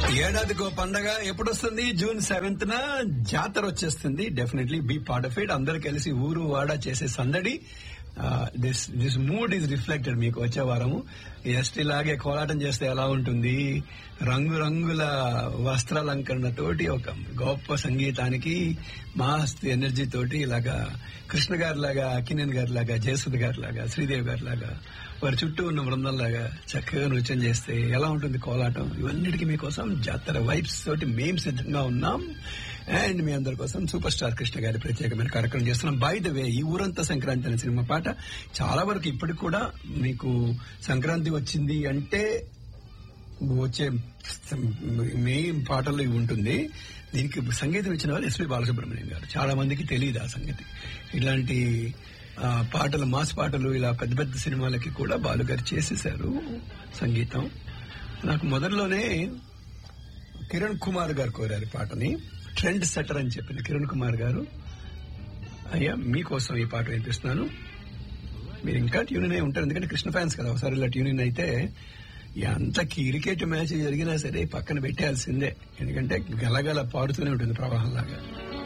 ఏడాదికో పండగ ఎప్పుడు వస్తుంది జూన్ సెవెంత్ న జాతర వచ్చేస్తుంది definitely be part of it అందరు కలిసి ఊరు వాడ చేసే సందడి this this mood is reflected మీకు వచ్చే వారము ఎస్టీ లాగే కోలాటం చేస్తే ఎలా ఉంటుంది రంగురంగుల వస్త్రాలంకరణతోటి ఒక గొప్ప సంగీతానికి మాస్తు ఎనర్జీ తోటి ఇలాగా కృష్ణ గారి లాగా అక్కినేని గారి లాగా జయసుధ గారి లాగా శ్రీదేవి గారి లాగా వారి చుట్టూ ఉన్న బృందంలాగా చక్కగా నృత్యం చేస్తే ఎలా ఉంటుంది కోలాటం ఇవన్నిటికీ మీకోసం జాతర వైబ్స్ తోటి మేం సిద్ధంగా ఉన్నాం అండ్ మీ అందరి కోసం సూపర్ స్టార్ కృష్ణ గారి ప్రత్యేకమైన కార్యక్రమం చేస్తున్నాం బై ద వే ఈ ఊరంతా సంక్రాంతి అనే సినిమా పాట చాలా వరకు ఇప్పటికి కూడా మీకు సంక్రాంతి వచ్చింది అంటే వచ్చే మెయిన్ పాటల్లో ఇవి ఉంటుంది దీనికి సంగీతం ఇచ్చిన వాళ్ళు ఎస్పి బాలసుబ్రహ్మణ్యం గారు చాలా మందికి తెలియదు ఆ సంగతి ఇలాంటి ఆ, పాటలు మాస్ పాటలు ఇలా పెద్ద పెద్ద సినిమాలకి కూడా బాలుగారు చేసేశారు సంగీతం నాకు మొదట్లోనే కిరణ్ కుమార్ గారు కోరారు ఈ పాటని ట్రెండ్ సెటర్ అని చెప్పిన కిరణ్ కుమార్ గారు అయ్యా మీకోసం ఈ పాట వినిపిస్తున్నాను మీరు ఇంకా ట్యూన్ అయి ఉంటారు ఎందుకంటే కృష్ణ ఫ్యాన్స్ కదా ఒకసారి ఇలా ట్యూన్ అయితే ఎంత క్రికెట్ మ్యాచ్ జరిగినా సరే పక్కన పెట్టేయాల్సిందే ఎందుకంటే గలగల పాడుతూనే ఉంటుంది ప్రవాహంలాగా